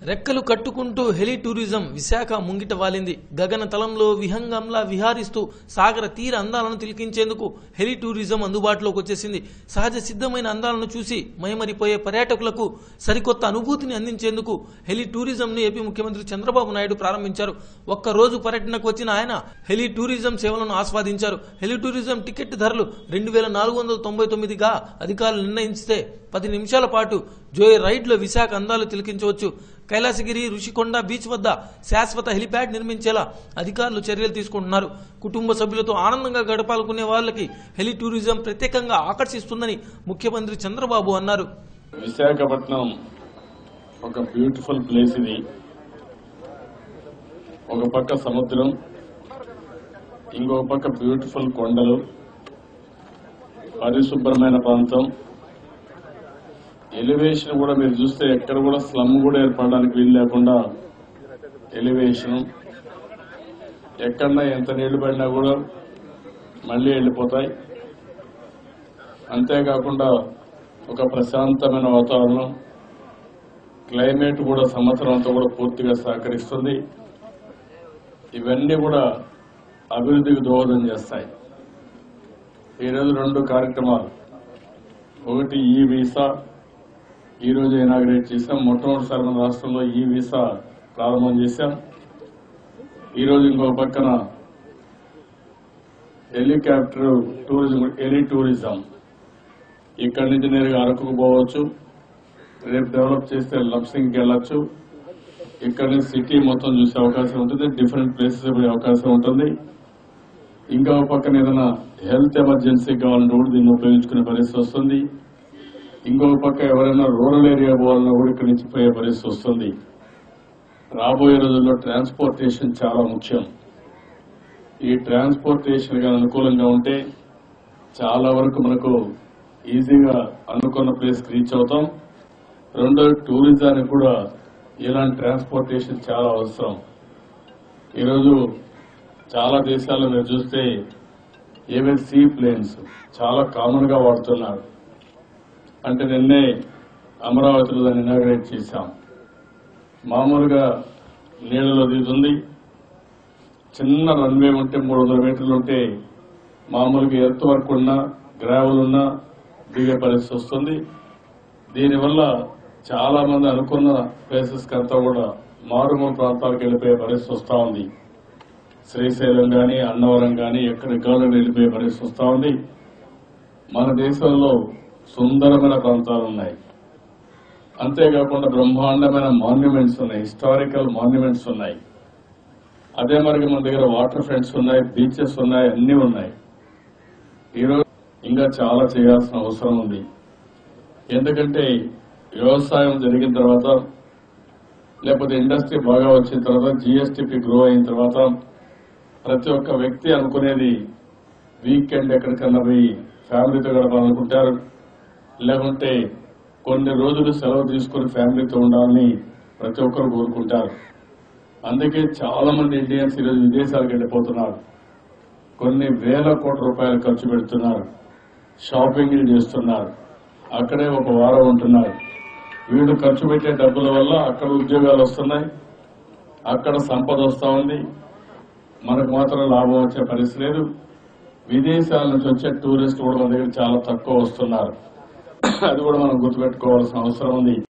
రెక్కలు కట్టుకుంటూ Helio tourism Visakha ముంగిట వాలింది గగన తలంలో విహంగంలా విహారిస్తూ సాగర తీర అందాలను తిలకించేందుకు హెలి టూరిజం అందుబాటులోకి వచ్చేసింది సహజ సిద్ధమైన అందాలను చూసి మైమరిపోయే పర్యాటకులకు సరికొత్త అనుభూతిని అందించేందుకు హెలి టూరిజంను ఏపీ ముఖ్యమంత్రి చంద్రబాబు నాయుడు ప్రారంభించారు ఒక్క రోజు పర్యటనకు వచ్చిన ఆయన హెలి టూరిజం సేవలను ఆస్వాదించారు హెలి టూరిజం టికెట్ ధరలు రెండు వేల నాలుగు వందల తొంభై తొమ్మిదిగా అధికారులు నిర్ణయిస్తే పది నిమిషాల పాటు జోయ్ రైడ్లో విశాఖ అందాలు తిలకించవచ్చు కైలాసగిరి రుషికొండ బీచ్ వద్ద శాశ్వత హెలిప్యాడ్ నిర్మించేలా అధికారులు చర్యలు తీసుకుంటున్నారు కుటుంబ సభ్యులతో ఆనందంగా గడపాలనుకునే వాళ్ళకి హెలి టూరిజం ప్రత్యేకంగా ఆకర్షిస్తుందని ముఖ్యమంత్రి చంద్రబాబు అన్నారు విశాఖపట్నం ఒక బ్యూటిఫుల్ ప్లేస్ ఇది ఒక పక్క సముద్రం ఇంకొక పక్క బ్యూటిఫుల్ కొండలు పరిశుభ్రమైన ప్రాంతం ఎలివేషన్ కూడా మీరు చూస్తే ఎక్కడ కూడా స్లమ్ కూడా ఏర్పడడానికి వీలు లేకుండా ఎలివేషన్ ఎక్కడన్నా ఎంత నీళ్లు పడినా కూడా మళ్లీ వెళ్ళిపోతాయి అంతేకాకుండా ఒక ప్రశాంతమైన వాతావరణం క్లైమేట్ కూడా సంవత్సరం అంతా కూడా పూర్తిగా సహకరిస్తుంది ఇవన్నీ కూడా అభివృద్ధికి దోహదం చేస్తాయి ఈరోజు రెండు కార్యక్రమాలు ఒకటి ఈ వీసా ఈ రోజు ఇనాగ్రేట్ చేశాం మొట్టమొదటిసారి మన రాష్ట్రంలో ఈ వీసా ప్రారంభం చేశాం ఈ రోజు ఇంకో పక్కన హెలికాప్టర్ టూరిజం హెలి టూరిజం ఇక్కడి నుంచి నేరుగా అరకుకు పోవచ్చు రేపు డెవలప్ చేస్తే లప్సింగ్కి వెళ్ళొచ్చు ఇక్కడ నుంచి సిటీ మొత్తం చూసే అవకాశం ఉంటుంది డిఫరెంట్ ప్లేసెస్ పోయే అవకాశం ఉంటుంది ఇంకా ఒక పక్కన ఏదైనా హెల్త్ ఎమర్జెన్సీ కావాలంటే కూడా దీన్ని ఉపయోగించుకునే పరిస్థితి వస్తుంది ఇంకొక పక్క ఎవరైనా రూరల్ ఏరియా పోవాలన్నా కూడా ఇక్కడి నుంచి పోయే పరిస్థితి వస్తుంది రాబోయే రోజుల్లో ట్రాన్స్పోర్టేషన్ చాలా ముఖ్యం ఈ ట్రాన్స్పోర్టేషన్ గా అనుకూలంగా ఉంటే చాలా వరకు మనకు ఈజీగా అనుకున్న ప్లేస్ రీచ్ అవుతాం రెండోది టూరిజానికి కూడా ఇలాంటి ట్రాన్స్పోర్టేషన్ చాలా అవసరం ఈరోజు చాలా దేశాల్లో మీరు చూస్తే ఏవైతే సీ ప్లేన్స్ చాలా కామన్ గా వాడుతున్నారు అంటే నిన్నే అమరావతిలో దాన్ని ఇనాగ్రేట్ చేశాం మామూలుగా నీళ్ళలో దిగుతుంది చిన్న రన్వే ఉంటే మూడు వందల మీటర్లు ఉంటే మామూలుగా ఎర్త్ వర్క్ ఉన్నా గ్రావెల్ ఉన్నా దిగే పరిస్థితి వస్తుంది దీనివల్ల చాలా మంది అనుకున్న ప్లేసెస్ అంతా కూడా మారుమూల ప్రాంతాలకు వెళ్ళిపోయే పరిస్థితి వస్తా ఉంది శ్రీశైలం గాని అన్నవరం గాని ఎక్కడికి కావాలని వెళ్ళిపోయే పరిస్థితి వస్తా ఉంది మన దేశంలో సుందరమైన ప్రాంతాలు ఉన్నాయి అంతేకాకుండా బ్రహ్మాండమైన మాన్యుమెంట్స్ ఉన్నాయి హిస్టారికల్ మాన్యుమెంట్స్ ఉన్నాయి అదే మరి మన దగ్గర వాటర్ ఫ్రంట్స్ ఉన్నాయి బీచెస్ ఉన్నాయి అన్ని ఉన్నాయి ఈరోజు ఇంకా చాలా చేయాల్సిన అవసరం ఉంది ఎందుకంటే వ్యవసాయం జరిగిన తర్వాత లేకపోతే ఇండస్ట్రీ బాగా వచ్చిన తర్వాత జీఎస్టీపీ గ్రో అయిన తర్వాత ప్రతి ఒక్క వ్యక్తి అనుకునేది వీకెండ్ ఎక్కడికన్నా పోయి ఫ్యామిలీతో గడపాలనుకుంటారు లేకుంటే కొన్ని రోజులు సెలవు తీసుకుని ఫ్యామిలీతో ఉండాలని ప్రతి ఒక్కరు కోరుకుంటారు అందుకే చాలా మంది ఇండియన్స్ ఈరోజు విదేశాలకు వెళ్ళిపోతున్నారు కొన్ని వేల కోట్ల రూపాయలు ఖర్చు పెడుతున్నారు షాపింగ్ చేస్తున్నారు అక్కడే ఒక వారం ఉంటున్నారు వీళ్ళు ఖర్చు పెట్టే డబ్బుల వల్ల అక్కడ ఉద్యోగాలు వస్తున్నాయి అక్కడ సంపద వస్తా ఉంది మనకు మాత్రం లాభం వచ్చే పరిస్థితి లేదు విదేశాల నుంచి వచ్చే టూరిస్ట్ కూడా మన దగ్గర చాలా తక్కువ వస్తున్నారు అది కూడా మనం గుర్తుపెట్టుకోవాల్సిన అవసరం ఉంది